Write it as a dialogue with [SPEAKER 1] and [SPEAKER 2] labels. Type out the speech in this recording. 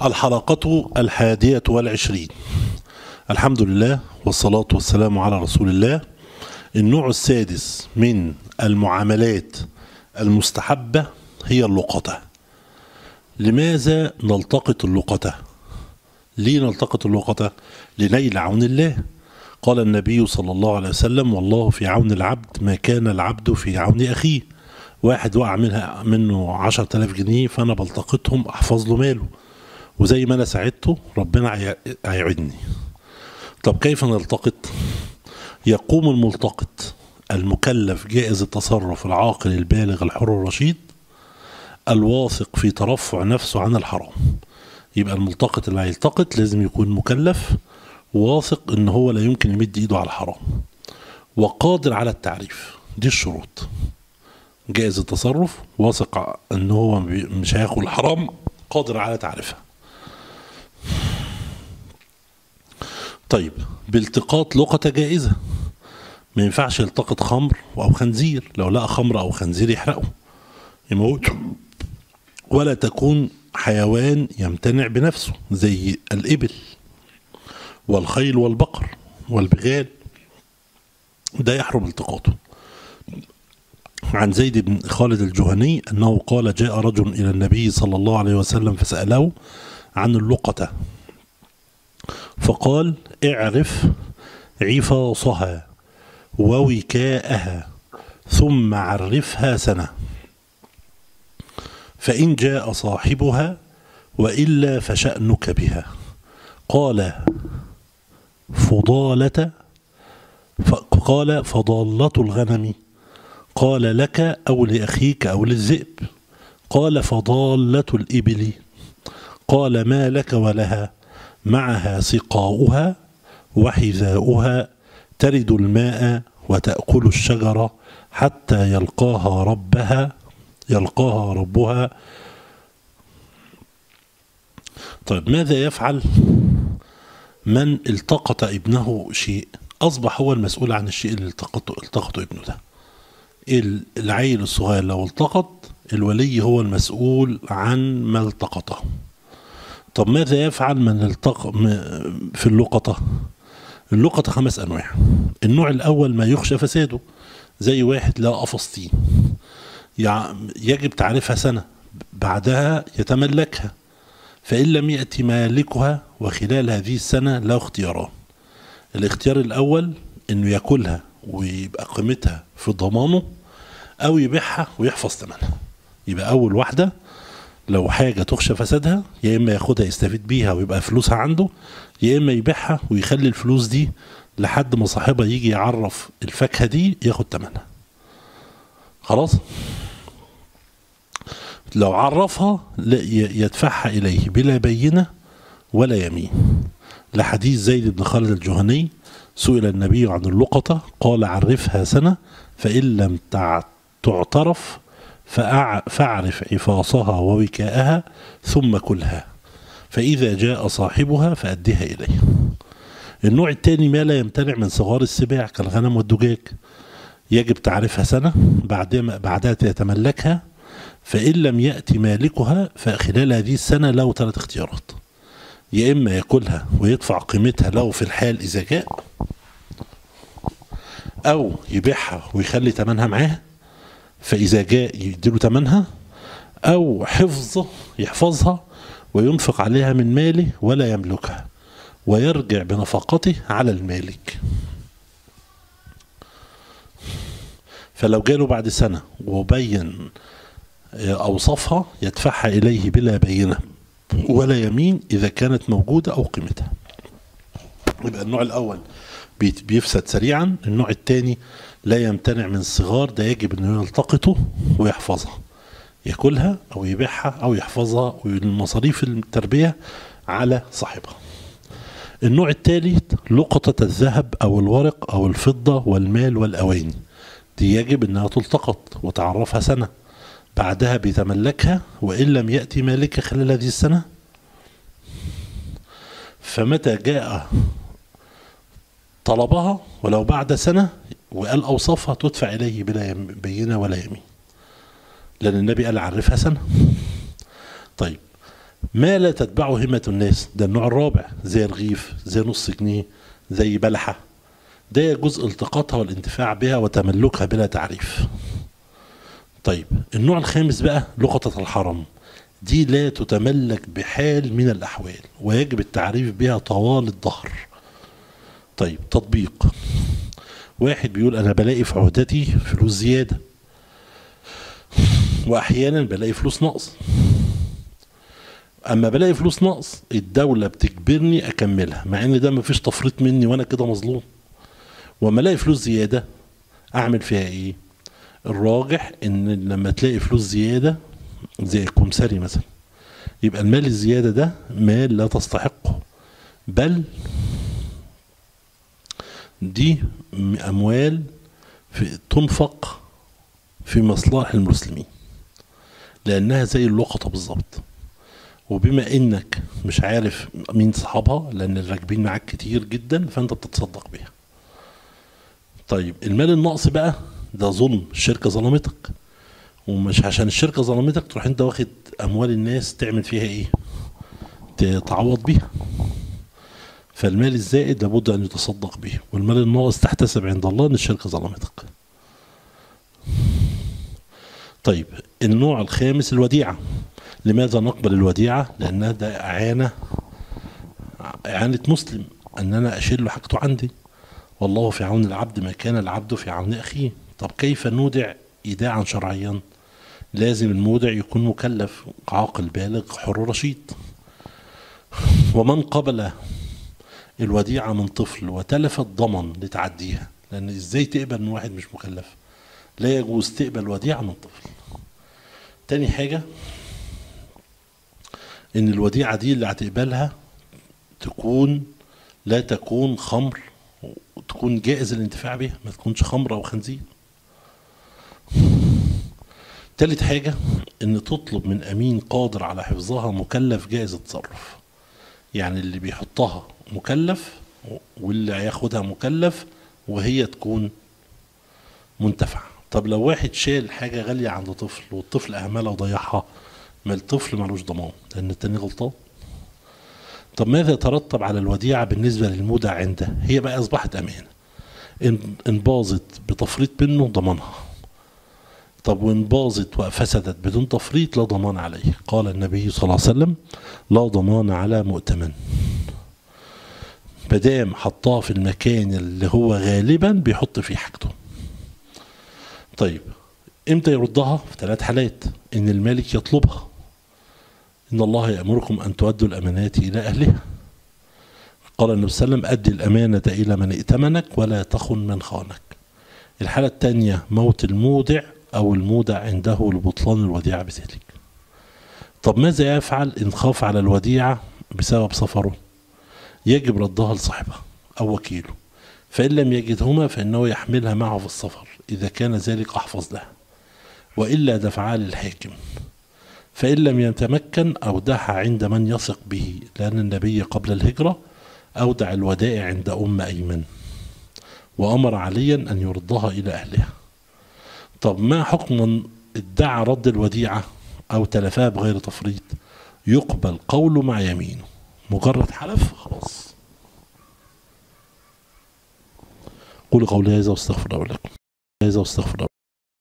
[SPEAKER 1] الحلقة الحادية والعشرين الحمد لله والصلاة والسلام على رسول الله النوع السادس من المعاملات المستحبة هي اللقطة لماذا نلتقط اللقطة ليه نلتقط اللقطة لنيل عون الله قال النبي صلى الله عليه وسلم والله في عون العبد ما كان العبد في عون أخيه واحد وقع منها منه عشر تلاف جنيه فأنا بلتقطهم أحفظ له ماله وزي ما أنا ساعدته ربنا هي- هيعيدني طب كيف نلتقط يقوم الملتقط المكلف جائز التصرف العاقل البالغ الحر الرشيد الواثق في ترفع نفسه عن الحرام يبقى الملتقط اللي هيلتقط لازم يكون مكلف واثق ان هو لا يمكن يمد ايده على الحرام وقادر على التعريف دي الشروط جائز التصرف واثق ان هو بي- مش هياخد الحرام قادر على تعريفها طيب بالتقاط لقطة جائزة ما ينفعش يلتقط خمر او خنزير لو لقى خمر او خنزير يحرقه يموته ولا تكون حيوان يمتنع بنفسه زي الإبل والخيل والبقر والبغال ده يحرم التقاطه عن زيد بن خالد الجهني أنه قال جاء رجل إلى النبي صلى الله عليه وسلم فسأله عن اللقطة فقال اعرف عفاصها ووكاءها ثم عرفها سنه فإن جاء صاحبها وإلا فشأنك بها قال فضالة ف- قال فضالة الغنم قال لك أو لأخيك أو للذئب قال فضالة الإبل قال ما لك ولها معها سقاؤها وحذاؤها ترد الماء وتأكل الشجرة حتى يلقاها ربها يلقاها ربها طيب ماذا يفعل من التقط ابنه شيء أصبح هو المسؤول عن الشيء اللي التقطه التقطه ابنه ده ال- العيل الصغير لو التقط الولي هو المسؤول عن ما التقطه طب ماذا يفعل من التق م- في اللقطة اللقطة خمس أنواع النوع الأول ما يخشى فساده زي واحد لا قفص طين يع- يجب تعريفها سنة بعدها يتملكها فإن لم يأتي مالكها وخلال هذه السنة له اختياران الاختيار الأول إنه ياكلها ويبقى قيمتها في ضمانه أو يبيعها ويحفظ ثمنها يبقى أول واحدة لو حاجة تخشى فسادها يا إما ياخدها يستفيد بيها ويبقى فلوسها عنده يا إما يبيعها ويخلي الفلوس دي لحد ما صاحبها يجي يعرف الفاكهة دي ياخد ثمنها خلاص لو عرفها لا ي- يدفعها إليه بلا بينة ولا يمين لحديث زيد بن خالد الجهني سئل النبي عن اللقطة قال عرفها سنة فإن لم تع- تعترف فأع- فاعرف عفاصها ووكاءها ثم كلها فإذا جاء صاحبها فأدها إليه النوع الثاني ما لا يمتنع من صغار السباع كالغنم والدجاج يجب تعرفها سنة بعدما بعدها تتملكها فإن لم يأتي مالكها فخلال هذه السنة له ثلاث اختيارات يا إما يأكلها ويدفع قيمتها له في الحال إذا جاء أو يبيعها ويخلي ثمنها معاه فإذا جاء يديله ثمنها أو حفظ يحفظها وينفق عليها من ماله ولا يملكها ويرجع بنفقته على المالك فلو جاله بعد سنة وبين أوصافها يدفعها إليه بلا بينة ولا يمين إذا كانت موجودة أو قيمتها يبقى النوع الأول بيت- بيفسد سريعا النوع الثاني لا يمتنع من الصغار ده يجب أنه يلتقطه ويحفظها ياكلها أو يبيعها أو يحفظها والمصاريف التربية على صاحبها النوع الثالث لقطة الذهب أو الورق أو الفضة والمال والأواني دي يجب أنها تلتقط وتعرفها سنة بعدها بيتملكها وإن لم يأتي مالك خلال هذه السنة فمتى جاء طلبها ولو بعد سنة وقال أوصافها تدفع إليه بلا يم- بينة ولا يمين لأن النبي قال عرفها سنة طيب ما لا تتبعه همة الناس ده النوع الرابع زي الرغيف زي نص جنيه زي بلحة ده يجوز التقاطها والانتفاع بها وتملكها بلا تعريف طيب النوع الخامس بقى لقطة الحرم دي لا تتملك بحال من الأحوال ويجب التعريف بها طوال الظهر طيب تطبيق واحد بيقول أنا بلاقي في عهدتي فلوس زيادة وأحيانا بلاقي فلوس نقص اما بلاقي فلوس نقص الدوله بتجبرني اكملها مع ان ده مفيش تفريط مني وانا كده مظلوم واما الاقي فلوس زياده اعمل فيها ايه الراجح ان لما تلاقي فلوس زياده زي الكمثري مثلا يبقى المال الزياده ده مال لا تستحقه بل دي اموال في تنفق في مصلحه المسلمين لانها زي اللقطه بالظبط وبما انك مش عارف مين صحابها لان الراكبين معاك كتير جدا فانت بتتصدق بيها طيب المال النقص بقى ده ظلم الشركه ظلمتك ومش عشان الشركه ظلمتك تروح انت واخد اموال الناس تعمل فيها ايه تتعوض بيها فالمال الزائد لابد ان يتصدق به والمال الناقص تحتسب عند الله ان الشركه ظلمتك طيب النوع الخامس الوديعه لماذا نقبل الوديعة لأنها ده إعانة إعانة مسلم أن أنا أشيل له حاجته عندي والله في عون العبد ما كان العبد في عون أخيه طب كيف نودع إيداعا شرعيا لازم المودع يكون مكلف عاقل بالغ حر رشيد ومن قبل الوديعة من طفل وتلف الضمن لتعديها لأن إزاي تقبل من واحد مش مكلف لا يجوز تقبل وديعة من طفل تاني حاجة ان الوديعه دي اللي هتقبلها تكون لا تكون خمر وتكون جائز الانتفاع بها ما تكونش خمر او خنزير تالت حاجة ان تطلب من امين قادر على حفظها مكلف جائز التصرف يعني اللي بيحطها مكلف واللي هياخدها مكلف وهي تكون منتفعة طب لو واحد شال حاجة غالية عند طفل والطفل اهملها وضيعها ما الطفل ملوش ضمان لان التاني غلطان طب ماذا يترتب على الوديعة بالنسبة للمودع عنده هي بقى أصبحت أمانة إن إن باظت بتفريط منه ضمانها طب وإن باظت وفسدت بدون تفريط لا ضمان عليه قال النبي صلى الله عليه وسلم لا ضمان على مؤتمن مادام حطها في المكان اللي هو غالبا بيحط فيه حاجته طيب امتى يردها في ثلاث حالات ان المالك يطلبها إن الله يأمركم أن تؤدوا الأمانات إلى أهلها قال النبي صلى الله عليه وسلم أدي الأمانة إلى من ائتمنك ولا تخن من خانك الحالة الثانية موت المودع أو المودع عنده لبطلان الوديعة بذلك طب ماذا يفعل إن خاف على الوديعة بسبب سفره يجب ردها لصاحبها أو وكيله فإن لم يجدهما فإنه يحملها معه في السفر إذا كان ذلك أحفظ له وإلا دفعها للحاكم فإن لم يتمكن أودعها عند من يثق به لأن النبي قبل الهجرة أودع الودائع عند أم أيمن وأمر عليا أن يردها إلى أهلها طب ما حكم من ادعى رد الوديعة أو تلفها بغير تفريط يقبل قوله مع يمينه مجرد حلف خلاص قولوا قولي هذا واستغفر الله لكم هذا واستغفر الله